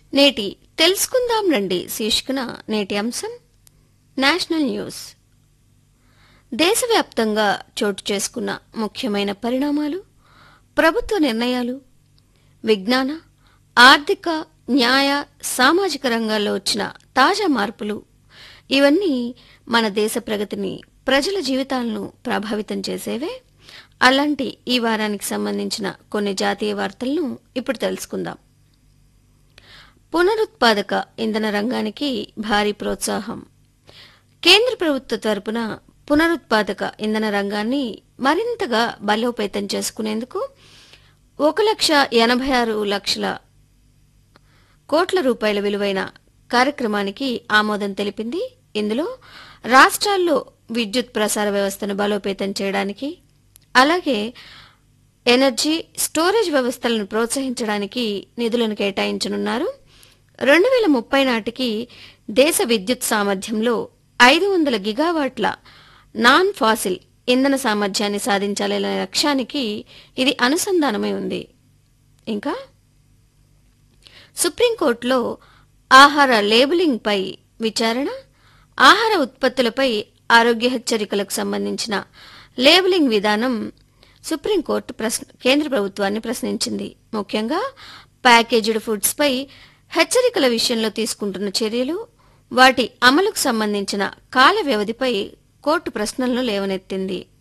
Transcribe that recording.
నేటి తెలుసుకుందాం రండి శీర్షికన నేటి అంశం నేషనల్ న్యూస్ దేశవ్యాప్తంగా చోటు చేసుకున్న ముఖ్యమైన పరిణామాలు ప్రభుత్వ నిర్ణయాలు విజ్ఞాన ఆర్థిక న్యాయ సామాజిక రంగాల్లో వచ్చిన తాజా మార్పులు ఇవన్నీ మన దేశ ప్రగతిని ప్రజల జీవితాలను ప్రభావితం చేసేవే అలాంటి ఈ వారానికి సంబంధించిన కొన్ని జాతీయ వార్తలను ఇప్పుడు తెలుసుకుందాం పునరుత్పాదక ఇంధన రంగానికి భారీ ప్రోత్సాహం కేంద్ర ప్రభుత్వ తరపున పునరుత్పాదక ఇంధన రంగాన్ని మరింతగా బలోపేతం చేసుకునేందుకు ఒక లక్ష ఎనభై ఆరు లక్షల కోట్ల రూపాయల విలువైన కార్యక్రమానికి ఆమోదం తెలిపింది ఇందులో రాష్ట్రాల్లో విద్యుత్ ప్రసార వ్యవస్థను బలోపేతం చేయడానికి అలాగే ఎనర్జీ స్టోరేజ్ వ్యవస్థలను ప్రోత్సహించడానికి నిధులను కేటాయించనున్నారు రెండు వేల ముప్పై నాటికి దేశ విద్యుత్ సామర్థ్యంలో ఐదు వందల గిగావాట్ల నాన్ ఫాసిల్ ఇంధన సామర్థ్యాన్ని సాధించాలనే లక్ష్యానికి ఇది అనుసంధానమై ఉంది ఇంకా సుప్రీంకోర్టులో ఆహార లేబులింగ్పై విచారణ ఆహార ఉత్పత్తులపై ఆరోగ్య హెచ్చరికలకు సంబంధించిన లేబులింగ్ విధానం సుప్రీంకోర్టు ప్రశ్న కేంద్ర ప్రభుత్వాన్ని ప్రశ్నించింది ముఖ్యంగా ప్యాకేజ్డ్ ఫుడ్స్పై హెచ్చరికల విషయంలో తీసుకుంటున్న చర్యలు వాటి అమలుకు సంబంధించిన కాల వ్యవధిపై కోర్టు ప్రశ్నలను లేవనెత్తింది